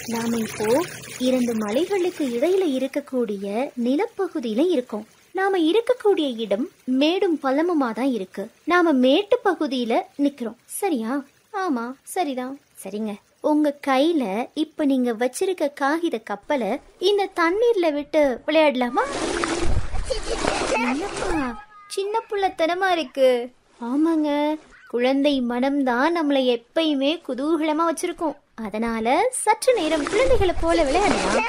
நாம இப்போ இரண்டு மலைகளுக்கு இடையில இருக்கக்கூடிய நிலப்பகுதியில இருக்கோம் நாம இருக்கக்கூடிய இடம் மேடும் பள்ளமுமா தான் இருக்கு நாம மேட்டு பகுதியில நிக்கிறோம் சரியா ஆமா சரிதான் சரிங்க உங்க கையில இப்ப நீங்க வச்சிருக்க காகித கப்பலை இந்த தண்ணீர்ல விட்டு விளையாடலாமா என்னப்பா சின்ன புள்ளத்தனமா இருக்கு ஆமாங்க குழந்தை மனம்தான் நம்மளை எப்பயுமே குதூகலமா வச்சிருக்கோம் அதனால சற்று நேரம் குழந்தைகளை போல விளையாடலாம்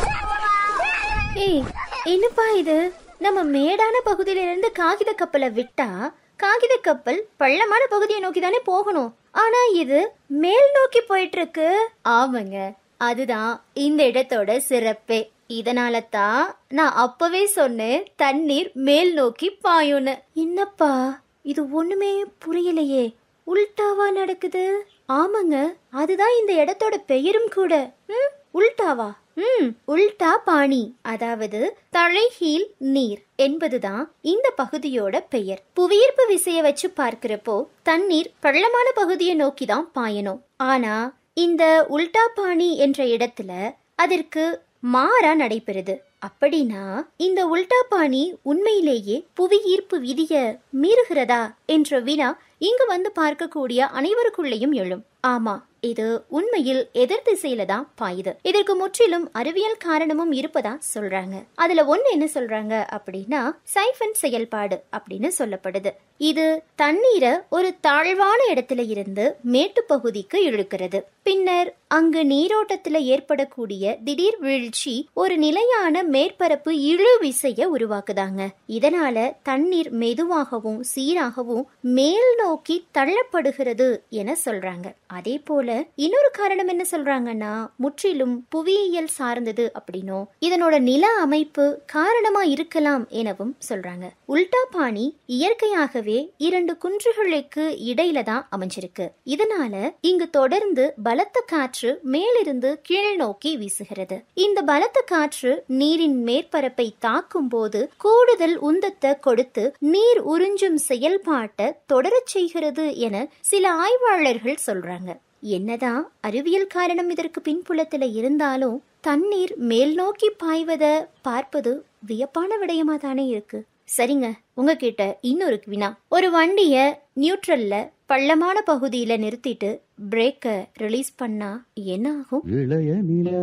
ஏய் என்னப்பா இது நம்ம மேடான பகுதியில இருந்து காகித கப்பலை விட்டா காகித கப்பல் பள்ளமான பகுதியை நோக்கி தானே போகணும் ஆனா இது மேல் நோக்கி போயிட்டு இருக்கு ஆமாங்க அதுதான் இந்த இடத்தோட சிறப்பே இதனால தான் நான் அப்பவே சொன்னேன் தண்ணீர் மேல் நோக்கி பாயும்னு என்னப்பா இது ஒண்ணுமே புரியலையே உல்டாவா நடக்குது ஆமாங்க அதுதான் இந்த இடத்தோட பெயரும் கூட ம், உல்டாவா ம் உல்டா பாணி அதாவது தலைகீழ் நீர் என்பதுதான் இந்த பகுதியோட பெயர் புவியீர்ப்பு விசைய வச்சு பார்க்கிறப்போ தண்ணீர் பள்ளமான பகுதியை நோக்கி தான் பாயணும் ஆனா இந்த உல்டா பாணி என்ற இடத்துல அதற்கு மாறா நடைபெறுது அப்படின்னா இந்த உல்டா பாணி உண்மையிலேயே புவியீர்ப்பு விதிய மீறுகிறதா என்ற வினா இங்கு வந்து பார்க்கக்கூடிய அனைவருக்குள்ளேயும் எழும் ஆமா இது உண்மையில் எதிர் திசையில தான் பாயுது இதற்கு முற்றிலும் அறிவியல் காரணமும் இருப்பதா சொல்றாங்க அதுல ஒண்ணு என்ன சொல்றாங்க அப்படின்னா சைஃபன் செயல்பாடு அப்படின்னு சொல்லப்படுது இது தண்ணீரை ஒரு தாழ்வான இடத்துல இருந்து மேட்டு பகுதிக்கு இழுக்கிறது பின்னர் அங்கு நீரோட்டத்துல ஏற்படக்கூடிய திடீர் வீழ்ச்சி ஒரு நிலையான மேற்பரப்பு இழு விசைய உருவாக்குதாங்க இதனால தண்ணீர் மெதுவாகவும் சீராகவும் மேல் நோக்கி தள்ளப்படுகிறது என சொல்றாங்க அதே போல இன்னொரு காரணம் என்ன சொல்றாங்கன்னா முற்றிலும் புவியியல் சார்ந்தது அப்படின்னும் இதனோட நில அமைப்பு காரணமா இருக்கலாம் எனவும் சொல்றாங்க உல்டா பாணி இயற்கையாகவே இரண்டு குன்றுகளுக்கு இடையில தான் அமைஞ்சிருக்கு இதனால இங்கு தொடர்ந்து பலத்த காற்று மேலிருந்து கீழ் நோக்கி வீசுகிறது இந்த பலத்த காற்று நீரின் மேற்பரப்பை தாக்கும் போது கூடுதல் உந்தத்தை கொடுத்து நீர் உறிஞ்சும் செயல்பாட்டை தொடரச் செய்கிறது என சில ஆய்வாளர்கள் சொல்றாங்க என்னதான் அறிவியல் காரணம் இதற்கு பின்புலத்துல இருந்தாலும் தண்ணீர் மேல் நோக்கி பாய்வத பார்ப்பது வியப்பான விடயமா தானே இருக்கு சரிங்க உங்ககிட்ட இன்னொரு வினா ஒரு வண்டிய நியூட்ரல்ல பள்ளமான பகுதியில நிறுத்திட்டு பிரேக்க ரிலீஸ் பண்ணா என்ன ஆகும் இளைய நிலா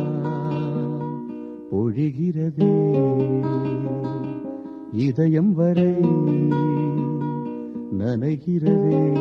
பொழிகிறதே இதயம் வரை நனைகிறதே